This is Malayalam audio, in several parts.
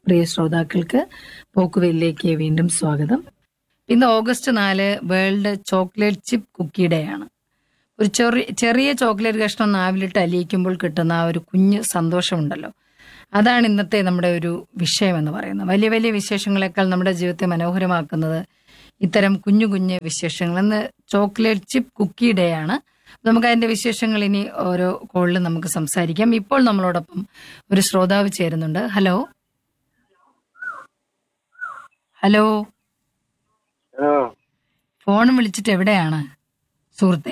പ്രിയ ശ്രോതാക്കൾക്ക് പോക്കുവെല്ലിലേക്ക് വീണ്ടും സ്വാഗതം ഇന്ന് ഓഗസ്റ്റ് നാല് world chocolate chip cookie day ആണ് ഒരു ചെറിയ ചെറിയ ചോക്ലേറ്റ് കഷ്ണം നാവിലിട്ട് അലിയിക്കുമ്പോൾ കിട്ടുന്ന ആ ഒരു കുഞ്ഞ് സന്തോഷമുണ്ടല്ലോ അതാണ് ഇന്നത്തെ നമ്മുടെ ഒരു വിഷയം എന്ന് പറയുന്നത് വലിയ വലിയ വിശേഷങ്ങളെക്കാൾ നമ്മുടെ ജീവിതത്തെ മനോഹരമാക്കുന്നത് ഇത്തരം കുഞ്ഞു കുഞ്ഞു വിശേഷങ്ങൾ ഇന്ന് ചോക്ലേറ്റ് ചിപ്പ് കുക്കി ഡേ ആണ് നമുക്ക് അതിന്റെ വിശേഷങ്ങൾ ഇനി ഓരോ കോളിലും നമുക്ക് സംസാരിക്കാം ഇപ്പോൾ നമ്മളോടൊപ്പം ഒരു ശ്രോതാവ് ചേരുന്നുണ്ട് ഹലോ ഹലോ ഹലോ ഫോൺ വിളിച്ചിട്ട് എവിടെയാണ് സുഹൃത്തെ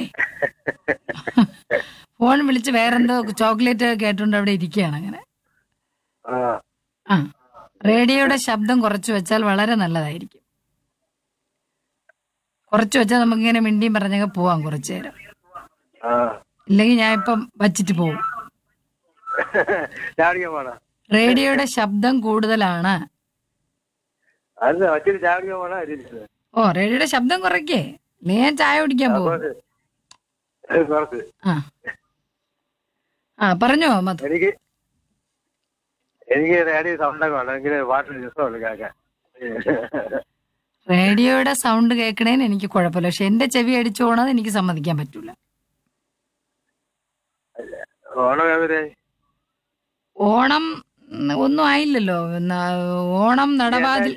ഫോൺ വിളിച്ച് വേറെന്തോ ചോക്ലേറ്റ് കേട്ടുകൊണ്ട് അവിടെ ഇരിക്കുകയാണ് അങ്ങനെ ആ ആ റേഡിയോയുടെ ശബ്ദം കുറച്ച് വെച്ചാൽ വളരെ നല്ലതായിരിക്കും കുറച്ച് വെച്ചാൽ നമുക്കിങ്ങനെ മിണ്ടിയും പറഞ്ഞൊക്കെ പോവാം കുറച്ചു നേരം ആ ഇല്ലെങ്കിൽ ഞാൻ ഇപ്പം വച്ചിട്ട് പോകും ചാടിക്കാൻ പോണ റേഡിയോയുടെ ശബ്ദം കൂടുതലാണ് അല്ല മറ്റൊരു ചാടിക്കാൻ പോണ അരിച്ചത് ഓ റേഡിയോയുടെ ശബ്ദം കുറയ്ക്കേ അല്ലെങ്കിൽ ഞാൻ ചായ കുടിക്കാൻ പോകും കുറച്ച് ആ ആ പറഞ്ഞോ മധു എനിക്ക് എനിക്ക് റേഡിയോ സൗണ്ടൊക്കെ വേണം എങ്കിൽ പാട്ടിന് രസമുള്ളു കേൾക്കാൻ റേഡിയോയുടെ സൗണ്ട് കേൾക്കണേന് എനിക്ക് കുഴപ്പമില്ല പക്ഷെ എന്റെ ചെവി അടിച്ചു പോണത് എനിക്ക് സമ്മതിക്കാൻ പറ്റൂല ഓണം എവരെ ഓണം ഉം, ഒന്നും ആയില്ലല്ലോ എന്നാ, ഓണം നടവാതിൽ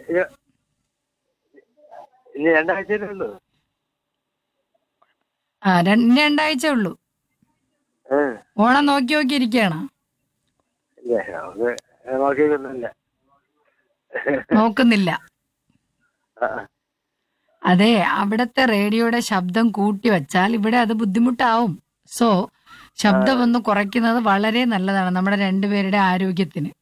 ഇനി രണ്ടാഴ്ചയല്ലേ ഉള്ളൂ ആ രണ്ട് രണ്ടാഴ്ച ഉള്ളൂ ഏ, ഓണം നോക്കി നോക്കി ഇരിക്കുകയാണ് ഇല്ല നമുക്ക് നോക്കിയൊന്നുമില്ല നോക്കുന്നില്ല ആ, അതെ അവിടത്തെ റേഡിയോയുടെ ശബ്ദം കൂട്ടി വച്ചാൽ ഇവിടെ അത് ബുദ്ധിമുട്ടാവും സോ ശബ്ദം ഒന്ന് കുറയ്ക്കുന്നത് വളരെ നല്ലതാണ് നമ്മുടെ രണ്ടുപേരുടെ ആരോഗ്യത്തിന്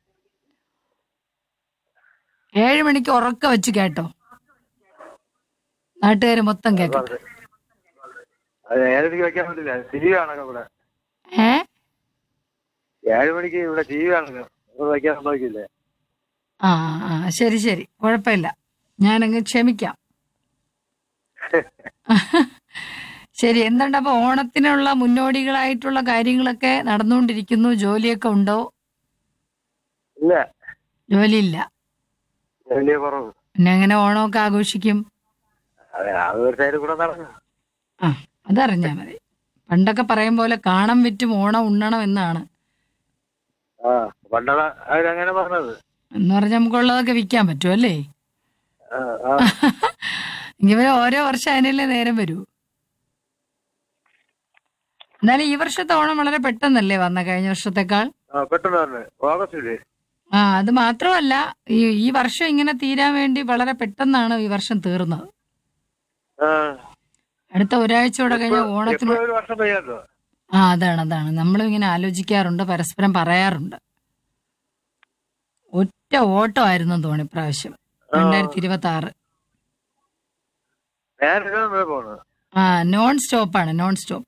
ഏഴ് മണിക്ക് ഉറക്ക വെച്ച് കേട്ടോ നാട്ടുകാർ മൊത്തം കേൾക്കട്ടെ അത് ഏഴ് മണിക്ക് വെക്കാൻ പറ്റില്ല ടി വി കാണൊക്കെ ഇവിടെ ഏ ഏഴ് മണിക്ക് ഇവിടെ ടി വി കാണുക വയ്ക്കാൻ സംഭവിക്കില്ലേ ആ ആ ശരി ശരി കുഴപ്പമില്ല ഞാനങ്ങ് ക്ഷമിക്കാം ശരി എന്തുണ്ട് അപ്പൊ ഓണത്തിനുള്ള മുന്നോടികളായിട്ടുള്ള കാര്യങ്ങളൊക്കെ നടന്നുകൊണ്ടിരിക്കുന്നു ജോലിയൊക്കെ ഉണ്ടോ ഇല്ല ജോലിയില്ല വലിയ കുറവ് പിന്നെ എങ്ങനെ ഓണമൊക്കെ ആഘോഷിക്കും അതെ ആ ഒരു സൈഡിൽ കൂടെ നടക്കും ആ അതറിഞ്ഞാ മതി പണ്ടൊക്കെ പറയും പോലെ കാണം വിറ്റും ഓണം ഉണ്ണണം എന്നാണ് ആ പണ്ടുള്ള അവരങ്ങനെ പറഞ്ഞത് എന്ന് പറഞ്ഞാൽ നമുക്കുള്ളതൊക്കെ വിൽക്കാൻ പറ്റും അല്ലേ ആ, ആ. ഇങ്ങനെ ഓരോ വർഷം അതിനല്ലേ നേരം വരൂ എന്നാലും ഈ വർഷത്തെ ഓണം വളരെ പെട്ടെന്നല്ലേ വന്ന കഴിഞ്ഞ വർഷത്തെക്കാൾ ആ പെട്ടെന്ന് പറഞ്ഞു ഓഗസ്റ്റില് ആ അത് മാത്രമല്ല ഈ ഈ വർഷം ഇങ്ങനെ തീരാൻ വേണ്ടി വളരെ പെട്ടെന്നാണ് ഈ വർഷം തീർന്നത് ആ അടുത്ത ഒരാഴ്ചയോടെ കഴിഞ്ഞ ഓണത്തിന് എപ്പോഴും ഒരു വർഷം പെയ്യാത്തോ ആ അതാണ് അതാണ് നമ്മളും ഇങ്ങനെ ആലോചിക്കാറുണ്ട് പരസ്പരം പറയാറുണ്ട് ഒറ്റ ഓട്ടമായിരുന്നു തോന്നി ഇപ്രാവശ്യം രണ്ടായിരത്തി ഇരുപത്തി ആറ് നേരെ പോണു ആ നോൺ സ്റ്റോപ്പാണ് നോൺ സ്റ്റോപ്പ്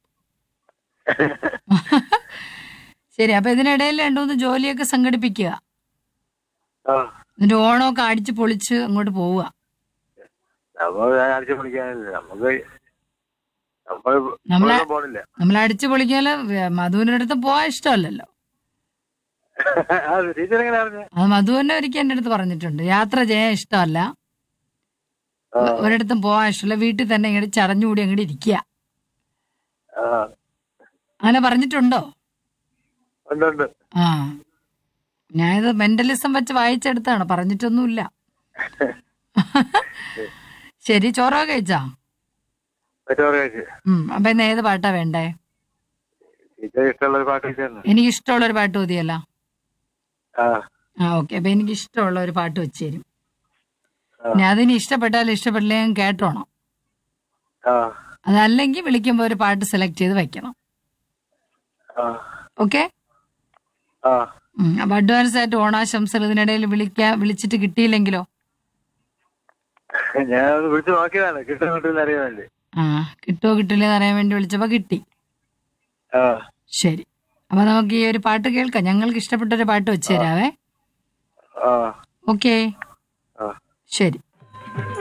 ശരി അപ്പൊ ഇതിനിടയിൽ രണ്ടു മൂന്ന് ജോലിയൊക്കെ സംഘടിപ്പിക്കുക ആ എന്നിട്ട് ഓണമൊക്കെ അടിച്ച് പൊളിച്ച് അങ്ങോട്ട് പോവുക നമ്മൾ അടിച്ചു പൊളിക്കാനില്ല നമുക്ക് നമ്മൾ നമ്മളെ- ഒന്നും പോണില്ല നമ്മൾ അടിച്ചു പൊളിക്കാല് മധുവിന്റെ അടുത്ത് പോകാൻ ഇഷ്ടമല്ലല്ലോ അത് ടീച്ചർ എങ്ങനെ അറിഞ്ഞ അത് മധു തന്നെ ഒരിക്കൽ എന്റെ അടുത്ത് പറഞ്ഞിട്ടുണ്ട് യാത്ര ചെയ്യാൻ ഇഷ്ടമല്ല ഒരിടത്തും പോകാൻ ഇഷ്ടമല്ല വീട്ടിൽ തന്നെ ഇങ്ങോട്ട് ചടഞ്ഞുകൂടി അങ്ങോട്ട് ഇരിക്കുക ആ അങ്ങനെ പറഞ്ഞിട്ടുണ്ടോ ഉണ്ട് ഉണ്ട് ആ ഞാനിത് മെന്റലിസം വെച്ച് വായിച്ചെടുത്താണ് പറഞ്ഞിട്ടൊന്നുമില്ല ശരി ചോറൊക്കെ കഴിച്ചാ മറ്റോറ് കഴിച്ച് ഉം അപ്പൊ ഇന്ന് ഏത് പാട്ടാ വേണ്ടേ ടീച്ചർ ഇഷ്ടമുള്ള ഒരു പാട്ട് ടീച്ചറിന് എനിക്ക് ഇഷ്ടമുള്ള ഒരു പാട്ട് മതിയല്ലോ ആ ആ ഓക്കെ അപ്പൊ എനിക്ക് ഇഷ്ടമുള്ള ഒരു പാട്ട് വെച്ച് തരും ആ. ഇനി അതിന് ഇഷ്ടപ്പെട്ടാലും ഇഷ്ടപ്പെട്ടില്ലെങ്കിൽ കേട്ടോണം ആ അതല്ലെങ്കിൽ വിളിക്കുമ്പോൾ ഒരു പാട്ട് സെലക്ട് ചെയ്ത് വെക്കണം ആ ഓക്കെ ആ അപ്പൊ അഡ്വാൻസ് ആയിട്ട് ഓണാശംസകൾ ഇതിനിടയിൽ വിളിക്കാ വിളിച്ചിട്ട് കിട്ടിയില്ലെങ്കിലോ ഞാൻ ഒന്ന് വിളിച്ചു നോക്കിയതാണ് കിട്ടാൻ കിട്ടില്ല അറിയാൻ വേണ്ടി ആ കിട്ടുമോ കിട്ടില്ല അറിയാൻ വേണ്ടി വിളിച്ചപ്പോ കിട്ടി ആ ശരി അപ്പൊ നമുക്ക് ഈ ഒരു പാട്ട് കേൾക്കാം ഞങ്ങൾക്ക് ഇഷ്ടപ്പെട്ട ഒരു പാട്ട് വെച്ച് തരാവേ ആ ഓക്കെ ആ ശരി